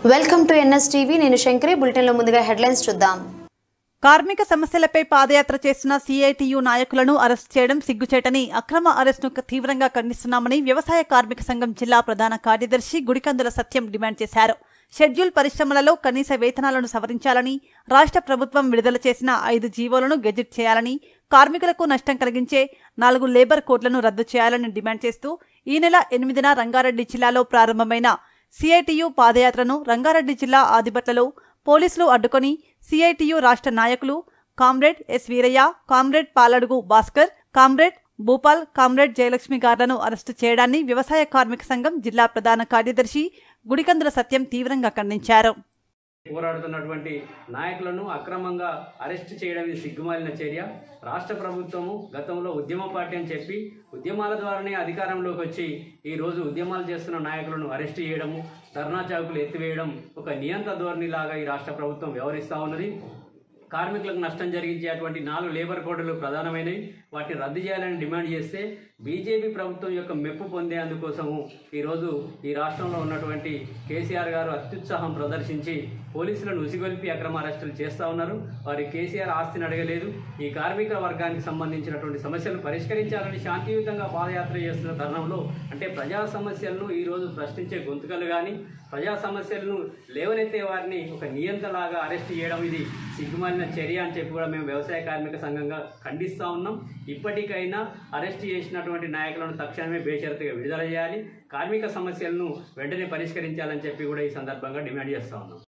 welcome to NS TV నేను శంకరి బులెటిన్లో ముందుగా హెడ్లైన్స్ చూద్దాం కార్మిక సమస్యలపై పాదయాత్ర చేస్తున్న సిఐటియు నాయకులను అరెస్ట్ చేయడం సిగ్గుచేటని అక్రమ అరెస్టును తీవ్రంగా ఖండిస్తున్నామని వ్యవసాయ కార్మిక సంఘం జిల్లా ప్రధాన కార్యదర్శి గుడికందుల సత్యం డిమాండ్ చేశారు షెడ్యూల్ పరిశ్రమలలో కనీస వేతనాలను సవరించాలని రాష్ట్ర ప్రభుత్వం విడుదల చేసిన ఐదు జీవోలను గెజిట్ చేయాలని కార్మికులకు నష్టం కలిగించే నాలుగు లేబర్ కోడ్లను రద్దు చేయాలని డిమాండ్ చేస్తూ ఈ నెల ఎనిమిదిన రంగారెడ్డి జిల్లాలో ప్రారంభమైన సిఐటియు పాదయాత్రను రంగారెడ్డి జిల్లా ఆదిబట్లలో పోలీసులు అడ్డుకొని సిఐటియు రాష్ట్ర నాయకులు comrade S Veeraiah comrade Paladugu Bhaskar comrade Bhupal comrade Jayalakshmi గార్లను అరెస్టు చేయడాన్ని వ్యవసాయ కార్మిక సంఘం జిల్లా ప్రధాన కార్యదర్శి గుడికందుల సత్యం తీవ్రంగా ఖండించారు పోరాడుతున్నటువంటి నాయకులను అక్రమంగా అరెస్ట్ చేయడం ఇది సిగ్గుమాలిన చర్య రాష్ట్ర ప్రభుత్వము గతంలో ఉద్యమ పార్టీ అని చెప్పి ఉద్యమాల ద్వారానే అధికారంలోకి వచ్చి ఈ రోజు ఉద్యమాలు చేస్తున్న నాయకులను అరెస్ట్ చేయడము ధర్నా చౌకులు ఎత్తివేయడం ఒక నియంత్ర ధోరణిలాగా ఈ రాష్ట్ర ప్రభుత్వం వ్యవహరిస్తూ ఉన్నది కార్మికులకు నష్టం జరిగించేటువంటి నాలుగు లేబర్ కోడ్లు ప్రధానమైనవి వాటిని రద్దు చేయాలని డిమాండ్ చేస్తే బీజేపీ ప్రభుత్వం యొక్క మెప్పు పొందేందుకోసము ఈరోజు ఈ రాష్ట్రంలో ఉన్నటువంటి కేసీఆర్ గారు అత్యుత్సాహం ప్రదర్శించి పోలీసులను ఉసిగొల్పి అక్రమ అరెస్టులు చేస్తూ ఉన్నారు వారి కేసీఆర్ ఆస్తిని అడగలేదు ఈ కార్మిక వర్గానికి సంబంధించినటువంటి సమస్యలు పరిష్కరించాలని శాంతియుతంగా పాదయాత్ర చేస్తున్న తరుణంలో అంటే ప్రజా సమస్యలను ఈరోజు ప్రశ్నించే గొంతుకలు కానీ ప్రజా సమస్యలను లేవనెత్తే వారిని ఒక నియంత్రలాగా అరెస్ట్ చేయడం ఇది సిగ్గుమాలిన చర్య అని చెప్పి కూడా మేము వ్యవసాయ కార్మిక సంఘంగా ఖండిస్తూ ఉన్నాం ఇప్పటికైనా అరెస్ట్ చేసినటువంటి నాయకులను తక్షణమే బేషరతుగా విడుదల చేయాలి కార్మిక సమస్యలను వెంటనే పరిష్కరించాలని చెప్పి కూడా ఈ సందర్భంగా డిమాండ్ చేస్తూ ఉన్నాం